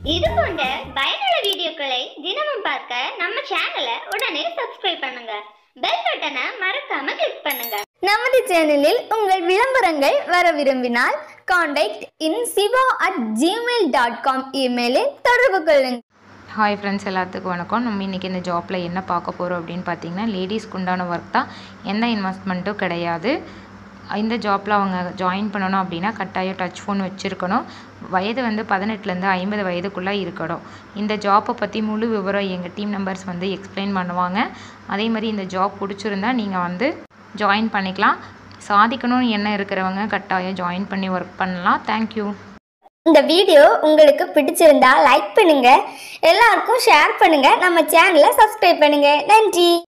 இது போன்ற பயனுள்ள வீடியோக்களை தினமும் பார்க்க நம்ம சேனலை உடனே சப்ஸ்கிரைப் பண்ணுங்க பெல் பட்டனை மறக்காம கிளிக் பண்ணுங்க நமது சேனலில் உங்கள் விளம்பரங்கள் வர விரும்பினால் contact in Siva at Gmail dot com இமெயிலில் தொடர்பு கொள்ளுங்கள் ஹாய் ஃப்ரெண்ட்ஸ் எல்லாத்துக்கும் வணக்கம் நம்ம இன்றைக்கி இந்த ஜாப்பில் என்ன பார்க்க போகிறோம் அப்படின்னு பார்த்தீங்கன்னா லேடிஸ்க்கு உண்டான ஒர்க் தான் எந்த இன்வெஸ்ட்மெண்ட்டும் கிடையாது இந்த ஜாப்பில் அவங்க ஜாயின் பண்ணணும் அப்படின்னா கட்டாயம் டச் ஃபோன் வச்சுருக்கணும் வயது வந்து பதினெட்டுலேருந்து ஐம்பது வயதுக்குள்ளே இருக்கணும் இந்த ஜாப்பை பற்றி முழு விவரம் எங்கள் டீம் மெம்பர்ஸ் வந்து எக்ஸ்பிளைன் பண்ணுவாங்க அதே மாதிரி இந்த ஜாப் பிடிச்சிருந்தா நீங்கள் வந்து ஜாயின் பண்ணிக்கலாம் சாதிக்கணும்னு எண்ணம் இருக்கிறவங்க கட்டாயம் ஜாயின் பண்ணி ஒர்க் பண்ணலாம் தேங்க்யூ இந்த வீடியோ உங்களுக்கு பிடிச்சிருந்தா லைக் பண்ணுங்க எல்லாருக்கும் ஷேர் பண்ணுங்க நம்ம சேனலை சப்ஸ்கிரைப் பண்ணுங்க நன்றி